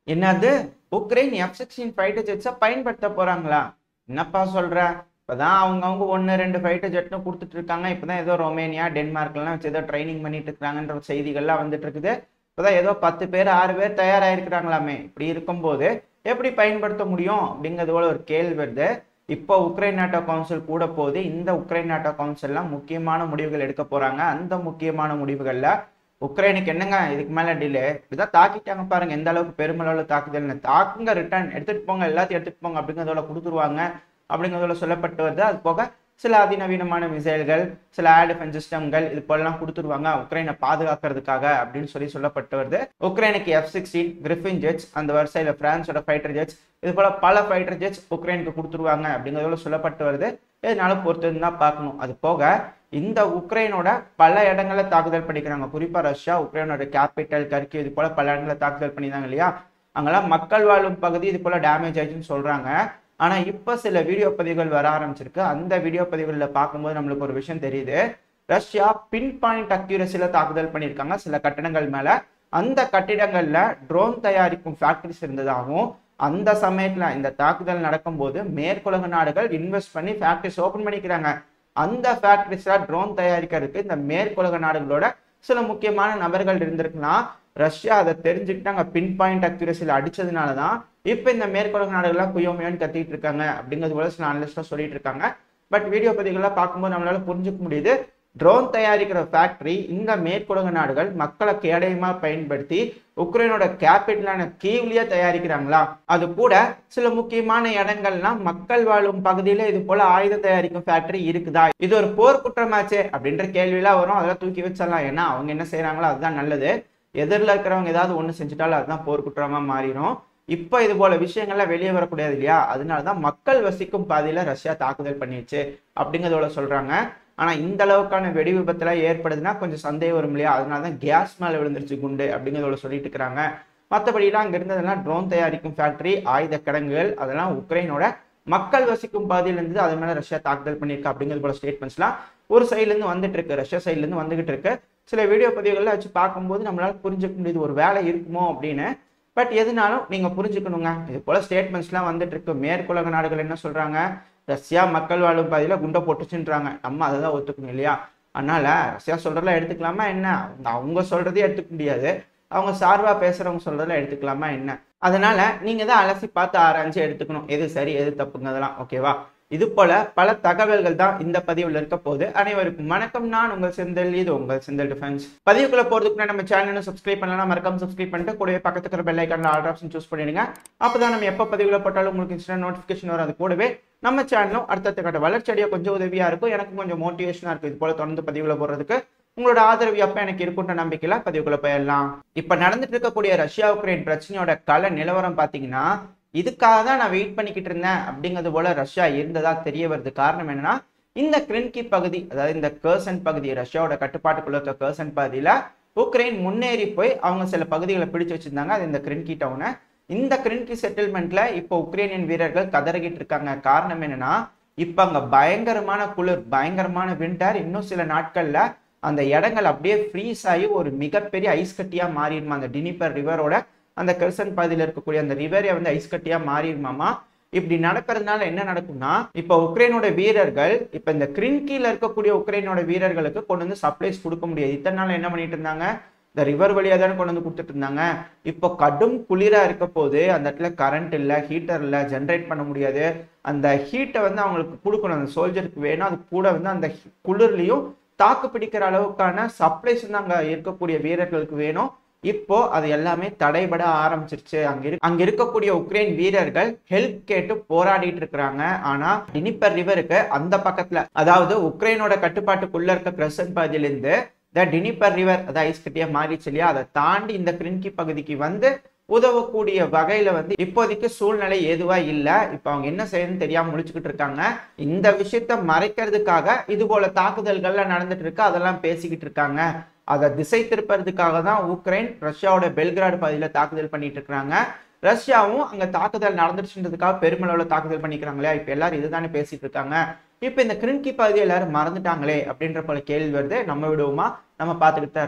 என்னது Ukraine F sixteen fighter ஜெட்ஸை பயன்படுத்த போறாங்களா என்னப்பா சொல்ற இப்பதான் அவங்கவுங்க ஒன்று ரெண்டு ஃபைட்டர் ஜெட்னு கொடுத்துட்டு இருக்காங்க இப்பதான் ஏதோ ரொமேனியா டென்மார்க்லாம் வச்சு ஏதோ ட்ரைனிங் பண்ணிட்டு இருக்காங்கன்ற செய்திகள்லாம் வந்துட்டு இருக்குது இப்பதான் ஏதோ பத்து பேர் ஆறு பேர் தயாராயிருக்கிறாங்களாமே இப்படி இருக்கும்போது எப்படி பயன்படுத்த முடியும் அப்படிங்கிறது போல ஒரு கேள்வி வருது இப்போ உக்ரைன் நாட்டோ கவுன்சில் கூட போகுது இந்த உக்ரைன் நாட்டோ கவுன்சில்லாம் முக்கியமான முடிவுகள் எடுக்க போறாங்க அந்த முக்கியமான முடிவுகள்ல உக்ரைனுக்கு என்னங்க இதுக்கு மேல டிலே இப்படிதான் தாக்கிட்டாங்க பாருங்க எந்த அளவுக்கு பெருமளவுல தாக்குதல் தாக்குங்க ரிட்டர்ன் எடுத்துட்டு போங்க எல்லாத்தையும் எடுத்துட்டு போங்க அப்படிங்கிறதோட கொடுத்துருவாங்க அப்படிங்கிறதோட சொல்லப்பட்டு வருது அது போக சில அதிநவீனமான மிசைல்கள் சில ஏர் டிஃபென்ஸ் சிஸ்டம்கள் இது போலலாம் கொடுத்துருவாங்க உக்ரைனை பாதுகாக்கிறதுக்காக அப்படின்னு சொல்லி சொல்லப்பட்டு வருது உக்ரைனுக்கு எஃப் சிக்ஸ்டீன் கிரிஃபின் ஜெட்ஸ் அந்த வரிசையில் பிரான்ஸோட ஃபைட்டர் ஜெட்ஸ் இது போல பல ஃபைட்டர் ஜெட்ஸ் உக்ரைனுக்கு கொடுத்துருவாங்க அப்படிங்கிறதோட சொல்லப்பட்டு வருது இதனால பொறுத்து தான் பார்க்கணும் அது போக இந்த உக்ரைனோட பல இடங்கள்ல தாக்குதல் பண்ணிக்கிறாங்க குறிப்பா ரஷ்யா உக்ரைனோட கேபிட்டல் கர்கி இது போல பல இடங்கள்ல தாக்குதல் பண்ணியிருந்தாங்க இல்லையா அங்கெல்லாம் மக்கள் வாழும் பகுதி இது போல டேமேஜ் ஆயிடுச்சுன்னு சொல்றாங்க ஆனா இப்ப சில வீடியோ பதிவுகள் வர ஆரம்பிச்சிருக்கு அந்த வீடியோ பதிவுகளில் பார்க்கும்போது நம்மளுக்கு ஒரு விஷயம் தெரியுது ரஷ்யா பின் பாயிண்ட் அக்யூரஸில தாக்குதல் பண்ணியிருக்காங்க சில கட்டடங்கள் மேல அந்த கட்டிடங்கள்ல ட்ரோன் தயாரிக்கும் ஃபேக்டரிஸ் இருந்ததாகவும் அந்த சமயத்துல இந்த தாக்குதல் நடக்கும்போது மேற்குலக நாடுகள் இன்வெஸ்ட் பண்ணி ஃபேக்டரிஸ் ஓபன் பண்ணிக்கிறாங்க அந்த ஃபேக்டரிஸ்ல ட்ரோன் தயாரிக்கிறதுக்கு இந்த மேற்குலக நாடுகளோட சில முக்கியமான நபர்கள் இருந்திருக்கலாம் ரஷ்யா அதை தெரிஞ்சுக்கிட்டு அங்க பின் பாயிண்ட் அக்யூரஸில் அடிச்சதுனால தான் இப்போ இந்த மேற்குலக நாடுகள்லாம் குயோமையோன்னு கத்திட்டு இருக்காங்க அப்படிங்கிறது போல சில அனலிஸ்டாக சொல்லிட்டு இருக்காங்க பட் வீடியோ பதிவுகள்லாம் பார்க்கும்போது நம்மளால புரிஞ்சுக்க முடியுது ட்ரோன் தயாரிக்கிற ஃபேக்டரி இந்த மேற்குலக நாடுகள் மக்களை கேடயமா பயன்படுத்தி உக்ரைனோட கேபிட்டலான கீவ்லயே தயாரிக்கிறாங்களா அது கூட சில முக்கியமான இடங்கள்லாம் மக்கள் வாழும் பகுதியில இது போல ஆயுதம் தயாரிக்கும் ஃபேக்டரி இருக்குதா இது ஒரு போர் குற்றமாச்சே அப்படின்ற கேள்வியெல்லாம் வரும் அதெல்லாம் தூக்கி வச்சிடலாம் ஏன்னா அவங்க என்ன செய்யறாங்களோ அதுதான் நல்லது எதிரில் இருக்கிறவங்க ஏதாவது ஒன்று செஞ்சுட்டாலும் அதுதான் போர் குற்றமா மாறிடும் இப்போ இது போல விஷயங்கள்லாம் வெளியே வரக்கூடாது இல்லையா அதனால தான் மக்கள் வசிக்கும் பாதையில ரஷ்யா தாக்குதல் பண்ணிடுச்சு அப்படிங்கிறதோட சொல்றாங்க ஆனா இந்த அளவுக்கான வெடி விபத்துலாம் ஏற்படுதுன்னா கொஞ்சம் சந்தேகம் வரும் இல்லையா அதனால தான் கேஸ் மேல விழுந்துருச்சு குண்டு அப்படிங்கிறதோட சொல்லிட்டு இருக்கிறாங்க மற்றபடிலாம் அங்க இருந்ததெல்லாம் ட்ரோன் தயாரிக்கும் ஃபேக்டரி ஆயுத கிடங்குகள் அதெல்லாம் உக்ரைனோட மக்கள் வசிக்கும் பகுதியில இருந்து அது மேல ரஷ்யா தாக்குதல் பண்ணியிருக்கா அப்படிங்கிறது போல ஸ்டேட்மெண்ட்ஸ்லாம் ஒரு சைட்ல இருந்து வந்துட்டு இருக்கு ரஷ்யா சைட்ல இருந்து வந்துகிட்டு இருக்கு சில வீடியோ பதிவுகள்ல வச்சு பார்க்கும்போது நம்மளால புரிஞ்சுக்க முடியுது ஒரு வேலை இருக்குமோ அப்படின்னு பட் எதுனாலும் நீங்க புரிஞ்சுக்கணுங்க இது போல ஸ்டேட்மெண்ட்ஸ்லாம் வந்துட்டு இருக்கு மேற்குலக நாடுகள் என்ன சொல்றாங்க ரஷ்யா மக்கள் வாழும் பாதையில குண்டை போட்டுச்சுன்றாங்க நம்ம அதை தான் ஒத்துக்கணும் இல்லையா அதனால ரஷ்யா சொல்றதெல்லாம் எடுத்துக்கலாமா என்ன அவங்க சொல்றதே எடுத்துக்க முடியாது அவங்க சார்பா பேசுறவங்க சொல்றதெல்லாம் எடுத்துக்கலாமா என்ன அதனால நீங்க தான் அலசி பார்த்து ஆராய்ஞ்சு எடுத்துக்கணும் எது சரி எது தப்புங்கிறதெல்லாம் ஓகேவா இது போல பல தகவல்கள் தான் இந்த பதிவில் இருக்க போது அனைவருக்கும் வணக்கம் நான் உங்கள் செந்தில் இது உங்கள் செந்தில் டிஃபென்ஸ் பதிவுக்குள்ள போறதுக்கு முன்னாடி நம்ம சேனலை சப்ஸ்கிரைப் பண்ணலாம் மறக்காம சப்ஸ்கிரைப் பண்ணிட்டு கூடவே பக்கத்துக்கு இருக்கிற பெல் ஐக்கான ஆல் ஆப்ஷன் சூஸ் பண்ணிடுங்க அப்பதான் நம்ம எப்போ பதிவுல போட்டாலும் உங்களுக்கு இன்ஸ்டன்ட் நோட்டிஃபிகேஷன் வரும் அது கூடவே நம்ம சேனலும் அடுத்தடுத்த கட்ட வளர்ச்சி அடைய கொஞ்சம் உதவியா இருக்கும் எனக்கும் கொஞ்சம் மோட்டிவேஷனா இருக்கும் இது போல தொடர்ந்து பதிவுல போடுறதுக்கு உங்களோட ஆதரவு எப்ப எனக்கு இருக்குன்ற நம்பிக்கையில பதிவுக்குள்ள போயிடலாம் இப்ப நடந்துட்டு இருக்கக்கூடிய ரஷ்யா உக்ரைன் பிரச்சனையோட கல நிலவரம் பாத்தீங்கன்னா இதுக்காக தான் நான் வெயிட் பண்ணிக்கிட்டு இருந்தேன் அப்படிங்கிறது போல ரஷ்யா இருந்ததா தெரிய வருது காரணம் என்னன்னா இந்த கிரின்கி பகுதி அதாவது இந்த கர்சன் பகுதி ரஷ்யாவோட கட்டுப்பாட்டுக்குள்ள இருக்க கர்சன் பகுதியில உக்ரைன் முன்னேறி போய் அவங்க சில பகுதிகளை பிடிச்சு வச்சிருந்தாங்க அது இந்த கிரின்கி டவுனை இந்த கிரின்கி செட்டில்மெண்ட்ல இப்போ உக்ரைனியன் வீரர்கள் கதறிக்கிட்டு இருக்காங்க காரணம் என்னன்னா இப்ப அங்க பயங்கரமான குளிர் பயங்கரமான விண்டர் இன்னும் சில நாட்கள்ல அந்த இடங்கள் அப்படியே ஃப்ரீஸ் ஆகி ஒரு மிகப்பெரிய ஐஸ் கட்டியா மாறிடுமா அந்த டினிப்பர் ரிவரோட அந்த கெர்சன் பகுதியில் இருக்கக்கூடிய அந்த ரிவரே வந்து ஐஸ் கட்டியா மாறிடுமாமா இப்படி நடக்கிறதுனால என்ன நடக்கும்னா இப்ப உக்ரைனோட வீரர்கள் இப்ப இந்த கிரின்கில இருக்கக்கூடிய உக்ரைனோட வீரர்களுக்கு கொண்டு வந்து சப்ளைஸ் கொடுக்க முடியாது இத்தனை நாள் என்ன பண்ணிட்டு இருந்தாங்க இந்த ரிவர் வழியா தானே கொண்டு வந்து கொடுத்துட்டு இருந்தாங்க இப்போ கடும் குளிரா இருக்க போது அந்த இடத்துல கரண்ட் இல்லை ஹீட்டர் இல்லை ஜென்ரேட் பண்ண முடியாது அந்த ஹீட்டை வந்து அவங்களுக்கு கொடுக்கணும் அந்த சோல்ஜருக்கு வேணும் அது கூட வந்து அந்த குளிர்லையும் தாக்கு பிடிக்கிற அளவுக்கான சப்ளைஸ் வந்து அங்க இருக்கக்கூடிய வீரர்களுக்கு வேணும் இப்போ அது எல்லாமே தடைபட ஆரம்பிச்சிருச்சு அங்க இரு அங்க இருக்கக்கூடிய உக்ரைன் வீரர்கள் ஹெல்ப் கேட்டு போராடிட்டு இருக்கிறாங்க ஆனா டினிப்பர் ரிவருக்கு அந்த பக்கத்துல அதாவது உக்ரைனோட கட்டுப்பாட்டுக்குள்ள இருக்க கிரசன் பகுதியிலிருந்து த டினிப்பர் ரிவர் அதாவது ஐஸ் கட்டியா மாறிச்சு இல்லையா அதை தாண்டி இந்த கிரின்கி பகுதிக்கு வந்து உதவக்கூடிய வகையில வந்து இப்போதைக்கு சூழ்நிலை எதுவா இல்ல இப்ப அவங்க என்ன செய்யணும்னு தெரியாம முடிச்சுக்கிட்டு இருக்காங்க இந்த விஷயத்த மறைக்கிறதுக்காக இது போல தாக்குதல்கள்லாம் நடந்துட்டு இருக்கு அதெல்லாம் பேசிக்கிட்டு இருக்காங்க அதை திசை திருப்பறதுக்காக தான் உக்ரைன் ரஷ்யாவோட பெல்கிராடு பகுதியில் தாக்குதல் பண்ணிட்டு இருக்காங்க ரஷ்யாவும் அங்க தாக்குதல் நடந்துச்சுன்றதுக்காக பெருமளவில் தாக்குதல் பண்ணிக்கிறாங்களே இப்ப எல்லாரும் இதுதானே பேசிட்டு இருக்காங்க இப்ப இந்த கிரின்கி பகுதியை எல்லாரும் மறந்துட்டாங்களே அப்படின்ற போல கேள்வி வருது நம்ம விடுவோமா நம்ம பார்த்துக்கிட்டு தான் இருக்கோம்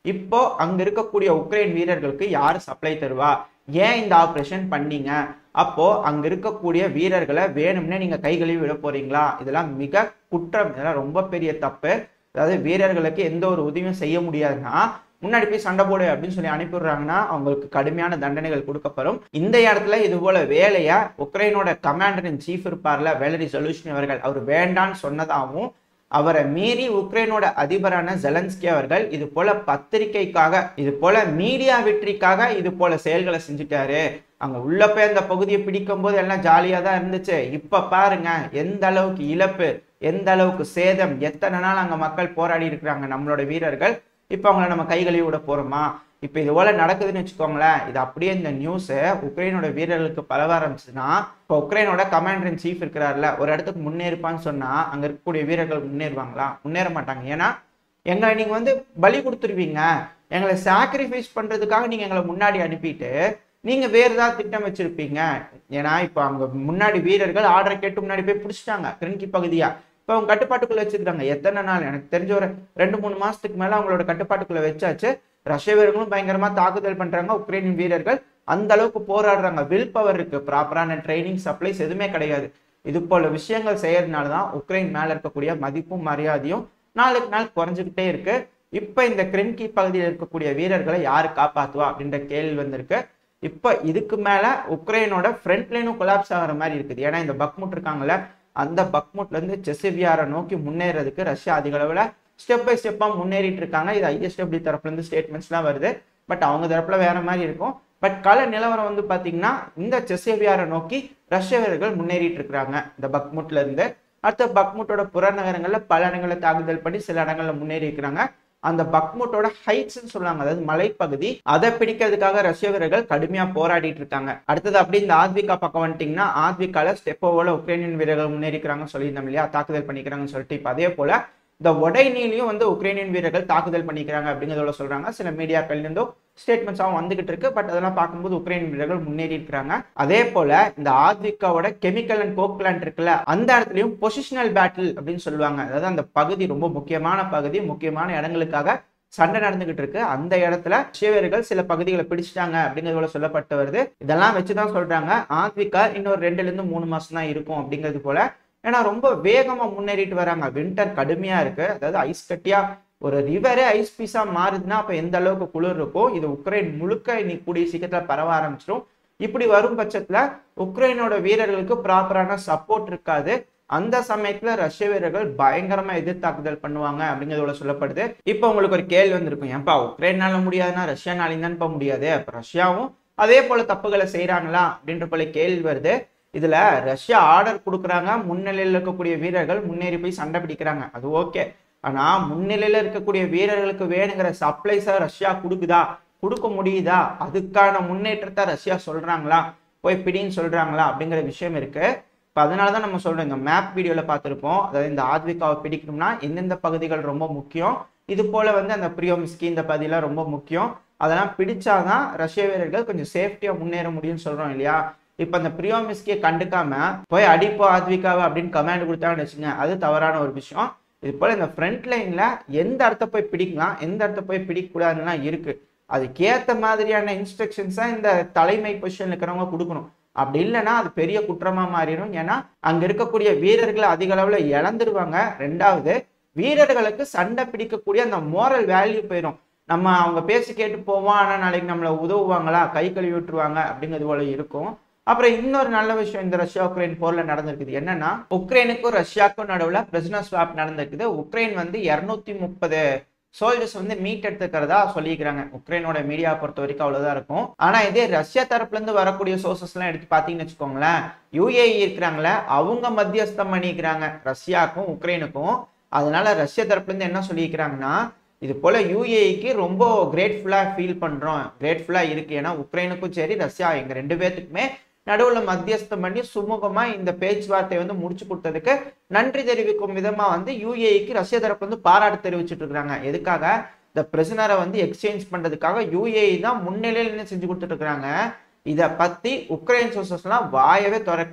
இப்போ அங்க இருக்கக்கூடிய உக்ரைன் வீரர்களுக்கு யார் சப்ளை தருவா ஏன் இந்த ஆப்ரேஷன் பண்ணீங்க அப்போ அங்க இருக்கக்கூடிய வீரர்களை வேணும்னே நீங்க கை கழுவி விட போறீங்களா இதெல்லாம் மிக குற்றம் இதெல்லாம் ரொம்ப பெரிய தப்பு அதாவது வீரர்களுக்கு எந்த ஒரு உதவியும் செய்ய முடியாதுன்னா முன்னாடி போய் சண்டை போடு அப்படின்னு சொல்லி அனுப்பிடுறாங்கன்னா அவங்களுக்கு கடுமையான தண்டனைகள் கொடுக்கப்படும் இந்த இடத்துல இது போல வேலையை உக்ரைனோட கமாண்டர் இன் சீஃப் இருப்பார்ல வேலரி சொல்யூஷன் அவர்கள் அவர் வேண்டான்னு சொன்னதாகவும் அவரை மீறி உக்ரைனோட அதிபரான ஜெலன்ஸ்கி அவர்கள் இது போல பத்திரிகைக்காக இது போல மீடியா வெற்றிக்காக இது போல செயல்களை செஞ்சுட்டாரு அங்க உள்ள போய் அந்த பகுதியை பிடிக்கும் போது எல்லாம் ஜாலியா தான் இருந்துச்சு இப்ப பாருங்க எந்த அளவுக்கு இழப்பு எந்த அளவுக்கு சேதம் எத்தனை நாள் அங்க மக்கள் போராடி இருக்கிறாங்க நம்மளோட வீரர்கள் இப்ப அவங்கள நம்ம கை கழுவி விட போறோமா இப்ப இது போல நடக்குதுன்னு வச்சுக்கோங்களேன் இது அப்படியே இந்த நியூஸ் உக்ரைனோட வீரர்களுக்கு பரவ ஆரம்பிச்சுன்னா இப்போ உக்ரைனோட கமாண்டர் இன் சீஃப் இருக்கிறாருல ஒரு இடத்துக்கு முன்னேறிப்பான்னு சொன்னா அங்க இருக்கக்கூடிய வீரர்கள் முன்னேறுவாங்களா முன்னேற மாட்டாங்க ஏன்னா எங்களை நீங்க வந்து பலி கொடுத்துருவீங்க எங்களை சாக்ரிஃபைஸ் பண்றதுக்காக நீங்க எங்களை முன்னாடி அனுப்பிட்டு நீங்க வேற ஏதாவது திட்டம் வச்சிருப்பீங்க ஏன்னா இப்போ அங்க முன்னாடி வீரர்கள் ஆர்டரை கேட்டு முன்னாடி போய் பிடிச்சிட்டாங்க கிரன்கி பகுதியா இப்போ அவங்க கட்டுப்பாட்டுக்குள்ள வச்சிருக்காங்க எத்தனை நாள் எனக்கு தெரிஞ்ச ஒரு ரெண்டு மூணு மாசத்துக்கு மேல அவங்களோட கட்டுப்பாட்டுக்குள்ள வச்சாச்சு ரஷ்ய வீரர்களும் பயங்கரமா தாக்குதல் பண்றாங்க உக்ரைனின் வீரர்கள் அந்த அளவுக்கு போராடுறாங்க வில் பவர் இருக்கு ப்ராப்பரான ட்ரைனிங் சப்ளைஸ் எதுவுமே கிடையாது இது போல விஷயங்கள் செய்யறதுனால தான் உக்ரைன் மேல இருக்கக்கூடிய மதிப்பும் மரியாதையும் நாளுக்கு நாள் குறைஞ்சுக்கிட்டே இருக்கு இப்ப இந்த கிரென்கி பகுதியில் இருக்கக்கூடிய வீரர்களை யாரு காப்பாத்துவா அப்படின்ற கேள்வி வந்திருக்கு இப்ப இதுக்கு மேல உக்ரைனோட ஃப்ரண்ட் லைனும் கொலாப்ஸ் ஆகிற மாதிரி இருக்குது ஏன்னா இந்த பக்முட் இருக்காங்கல்ல அந்த பக்முட்ல இருந்து செசிவியாரை நோக்கி முன்னேறதுக்கு ரஷ்யா அதிக அளவுல ஸ்டெப் பை ஸ்டெப்பா முன்னேறிட்டு இருக்காங்க இது ஐஎஸ்டபிள்யூ தரப்புல இருந்து ஸ்டேட்மெண்ட்ஸ்லாம் வருது பட் அவங்க தரப்புல வேற மாதிரி இருக்கும் பட் கள நிலவரம் வந்து பாத்தீங்கன்னா இந்த செசேவியாரை நோக்கி ரஷ்ய வீரர்கள் முன்னேறிட்டு இருக்கிறாங்க இந்த பக்முட்ல இருந்து அடுத்த பக்முட்டோட புறநகரங்கள்ல பல இடங்களில் தாக்குதல் பண்ணி சில இடங்கள்ல முன்னேறி இருக்கிறாங்க அந்த பக்முட்டோட ஹைட்ஸ்ன்னு சொல்லுவாங்க அதாவது மலைப்பகுதி அதை பிடிக்கிறதுக்காக ரஷ்ய வீரர்கள் கடுமையா போராடிட்டு இருக்காங்க அடுத்தது அப்படி இந்த ஆத்விகா பக்கம் வந்துட்டீங்கன்னா ஆத்விகால ஸ்டெப்போவோட உக்ரைனியன் வீரர்கள் முன்னேறிக்கிறாங்கன்னு சொல்லியிருந்தோம் இல்லையா தாக்குதல் பண்ணிக்கிறாங்கன்னு சொல்லிட்டு இப்போ அதே போல இந்த ஒடைனிலையும் வந்து உக்ரைனியன் வீரர்கள் தாக்குதல் பண்ணிக்கிறாங்க அப்படிங்கிறதோட சொல்றாங்க சில மீடியாக்கள் இருந்தும் ஸ்டேட்மெண்ட்ஸாகவும் வந்துகிட்டு இருக்கு பட் அதெல்லாம் பார்க்கும்போது உக்ரைன் வீரர்கள் முன்னேறி இருக்கிறாங்க அதே போல இந்த ஆத்விகாவோட கெமிக்கல் அண்ட் கோக் பிளான்ட் இருக்குல்ல அந்த இடத்துலயும் பொசிஷனல் பேட்டில் அப்படின்னு சொல்லுவாங்க அதாவது அந்த பகுதி ரொம்ப முக்கியமான பகுதி முக்கியமான இடங்களுக்காக சண்டை நடந்துகிட்டு இருக்கு அந்த இடத்துல சிவர்கள் சில பகுதிகளை பிடிச்சிட்டாங்க அப்படிங்கிறதுல சொல்லப்பட்டு வருது இதெல்லாம் வச்சுதான் சொல்றாங்க ஆத்விகா இன்னொரு ரெண்டுல இருந்து மூணு மாசம் தான் இருக்கும் அப்படிங்கிறது போல ஏன்னா ரொம்ப வேகமா முன்னேறிட்டு வராங்க வின்டர் கடுமையா இருக்கு அதாவது ஐஸ் கட்டியா ஒரு ரிவரே ஐஸ் பீஸா மாறுதுன்னா அப்ப எந்த அளவுக்கு குளிர் இருக்கும் இது உக்ரைன் முழுக்க இன்னைக்கு கூடிய சீக்கிரத்துல பரவ ஆரம்பிச்சிடும் இப்படி வரும் பட்சத்துல உக்ரைனோட வீரர்களுக்கு ப்ராப்பரான சப்போர்ட் இருக்காது அந்த சமயத்துல ரஷ்ய வீரர்கள் பயங்கரமா எதிர்த்தாக்குதல் பண்ணுவாங்க அப்படிங்கிறதோட சொல்லப்படுது இப்போ உங்களுக்கு ஒரு கேள்வி வந்திருக்கும் ஏன்பா உக்ரைனால முடியாதுன்னா ரஷ்யானாலையும் தான்ப்பா முடியாது அப்ப ரஷ்யாவும் அதே போல தப்புகளை செய்யறாங்களா அப்படின்ற போல கேள்வி வருது இதுல ரஷ்யா ஆர்டர் கொடுக்குறாங்க முன்னிலையில் இருக்கக்கூடிய வீரர்கள் முன்னேறி போய் சண்டை பிடிக்கிறாங்க அது ஓகே ஆனா முன்னிலையில இருக்கக்கூடிய வீரர்களுக்கு வேணுங்கிற சப்ளைஸை ரஷ்யா கொடுக்குதா கொடுக்க முடியுதா அதுக்கான முன்னேற்றத்தை ரஷ்யா சொல்றாங்களா போய் பிடின்னு சொல்றாங்களா அப்படிங்கிற விஷயம் இருக்கு இப்போ அதனால தான் நம்ம சொல்றோம் இந்த மேப் வீடியோவில் பார்த்துருப்போம் அதாவது இந்த ஆத்விகாவை பிடிக்கணும்னா எந்தெந்த பகுதிகள் ரொம்ப முக்கியம் இது போல வந்து அந்த பிரியோமிஸ்கி இந்த பகுதியெல்லாம் ரொம்ப முக்கியம் அதெல்லாம் பிடிச்சாதான் ரஷ்ய வீரர்கள் கொஞ்சம் சேஃப்டியா முன்னேற முடியும்னு சொல்றோம் இல்லையா இப்ப அந்த பிரியோமிஸ்கியை கண்டுக்காம போய் அடிப்போ ஆத்விகாவை அப்படின்னு கமாண்ட் கொடுத்தாங்கன்னு வச்சுங்க அது தவறான ஒரு விஷயம் இது போல இந்த ஃப்ரண்ட் லைன்ல எந்த இடத்த போய் பிடிக்கலாம் எந்த இடத்த போய் பிடிக்கக்கூடாதுன்னா இருக்கு அதுக்கேத்த மாதிரியான இன்ஸ்ட்ரக்ஷன்ஸா இந்த தலைமை பொசிஷன் இருக்கிறவங்க கொடுக்கணும் அப்படி இல்லைன்னா அது பெரிய குற்றமா மாறிடும் ஏன்னா அங்க இருக்கக்கூடிய வீரர்களை அதிக அளவுல இழந்துருவாங்க ரெண்டாவது வீரர்களுக்கு சண்டை பிடிக்கக்கூடிய அந்த மோரல் வேல்யூ போயிடும் நம்ம அவங்க பேசி கேட்டு போவோம் ஆனா நாளைக்கு நம்மளை உதவுவாங்களா கை கழுவி விட்டுருவாங்க அப்படிங்கிறது போல இருக்கும் அப்புறம் இன்னொரு நல்ல விஷயம் இந்த ரஷ்யா உக்ரைன் போர்ல நடந்திருக்குது என்னன்னா உக்ரைனுக்கும் ரஷ்யாவுக்கும் நடுவுல பிரிசனர் ஸ்வாப் நடந்திருக்குது உக்ரைன் வந்து இருநூத்தி முப்பது சோல்ஜர்ஸ் வந்து மீட் எடுத்துக்கிறதா சொல்லிக்கிறாங்க உக்ரைனோட மீடியா பொறுத்த வரைக்கும் அவ்வளவுதான் இருக்கும் ஆனா இதே ரஷ்யா தரப்புல இருந்து வரக்கூடிய சோர்சஸ் எல்லாம் எடுத்து பாத்தீங்கன்னு வச்சுக்கோங்களேன் யுஏஇ இருக்கிறாங்களே அவங்க மத்தியஸ்தம் பண்ணிக்கிறாங்க ரஷ்யாவுக்கும் உக்ரைனுக்கும் அதனால ரஷ்ய தரப்புல இருந்து என்ன சொல்லியிருக்கிறாங்கன்னா இது போல யூஏஇக்கு ரொம்ப கிரேட்ஃபுல்லா ஃபீல் பண்றோம் கிரேட்ஃபுல்லா இருக்கு ஏன்னா உக்ரைனுக்கும் சரி ரஷ்யா எங்க ரெண்டு பேர்த்துக்குமே நடுவுல மத்தியஸ்தம் பண்ணி சுமூகமா இந்த பேச்சுவார்த்தை வந்து முடிச்சு கொடுத்ததுக்கு நன்றி தெரிவிக்கும் விதமா வந்து யூஏஇக்கு ரஷ்ய தரப்பு வந்து பாராட்டு தெரிவிச்சுட்டு இருக்காங்க எதுக்காக இந்த பிரசனரை வந்து எக்ஸ்சேஞ்ச் பண்றதுக்காக யூஏஇ தான் முன்னிலையில் என்ன செஞ்சு கொடுத்துட்டு இருக்காங்க இதை பத்தி உக்ரைன் சோர்சஸ் எல்லாம் வாயவே திறக்கல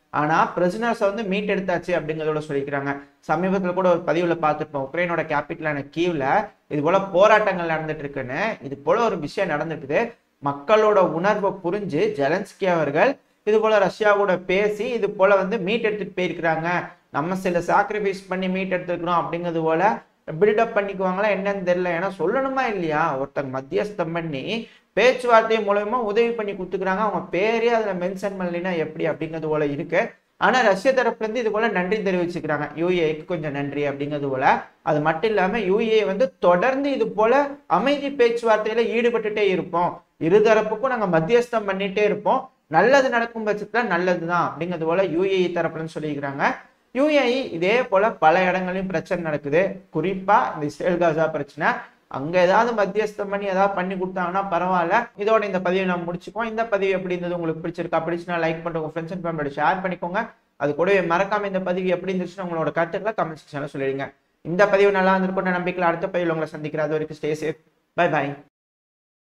ஆனா பிரிசனர்ஸை வந்து மீட் எடுத்தாச்சு அப்படிங்கிறதோட சொல்லிக்கிறாங்க சமீபத்தில் கூட ஒரு பதிவுல பார்த்துருப்போம் உக்ரைனோட கேபிட்டலான கீவ்ல இது போல போராட்டங்கள் நடந்துட்டு இருக்குன்னு இது போல ஒரு விஷயம் நடந்துட்டுது மக்களோட உணர்வை புரிஞ்சு ஜெலன்ஸ்கி அவர்கள் இது போல ரஷ்யா கூட பேசி இது போல வந்து மீட் எடுத்துட்டு போயிருக்கிறாங்க நம்ம சில சாக்ரிஃபைஸ் பண்ணி மீட் எடுத்துருக்கிறோம் அப்படிங்கிறது போல பில்டப் பண்ணிக்குவாங்களா என்னன்னு தெரியல ஏன்னா சொல்லணுமா இல்லையா ஒருத்தங்க மத்தியஸ்தம் பண்ணி பேச்சுவார்த்தை மூலயமா உதவி பண்ணி கொடுத்துக்கிறாங்க அவங்க பேரே அதுல மென்ஷன் பண்ணலைன்னா எப்படி அப்படிங்கிறது போல இருக்கு ஆனா ரஷ்ய தரப்புல இருந்து இது போல நன்றி தெரிவிச்சுக்கிறாங்க யூஏக்கு கொஞ்சம் நன்றி அப்படிங்கிறது போல அது மட்டும் இல்லாம யூஏ வந்து தொடர்ந்து இது போல அமைதி பேச்சுவார்த்தையில ஈடுபட்டுட்டே இருப்போம் இருதரப்புக்கும் நாங்க மத்தியஸ்தம் பண்ணிட்டே இருப்போம் நல்லது நடக்கும் பட்சத்துல நல்லதுதான் அப்படிங்கிறது போல யூஏஇ தரப்புலன்னு சொல்லிக்கிறாங்க யூஏஇ இதே போல பல இடங்களையும் பிரச்சனை நடக்குது குறிப்பா இந்த இஸ்ரேல் காசா பிரச்சனை அங்க ஏதாவது மத்தியஸ்தம் பண்ணி ஏதாவது பண்ணி கொடுத்தாங்கன்னா பரவாயில்ல இதோட இந்த பதிவை நம்ம முடிச்சுக்குவோம் இந்த பதிவு எப்படி இருந்தது உங்களுக்கு பிடிச்சிருக்கா பிடிச்சுனா லைக் பண்ணிட்டு உங்க ஃப்ரெண்ட்ஸ் அண்ட் ஃபேமிலியோட ஷேர் பண்ணிக்கோங்க அது கூடவே மறக்காம இந்த பதிவு எப்படி இருந்துச்சுன்னு உங்களோட கருத்துக்களை கமெண்ட் செக்ஷன்ல சொல்லிடுங்க இந்த பதிவு நல்லா இருந்திருக்கும் நம்பிக்கையில் அடுத்த பதிவில் உங்களை சந்திக்கிறேன் அது வரைக்கும் ஸ்டே சேஃப் பை பாய்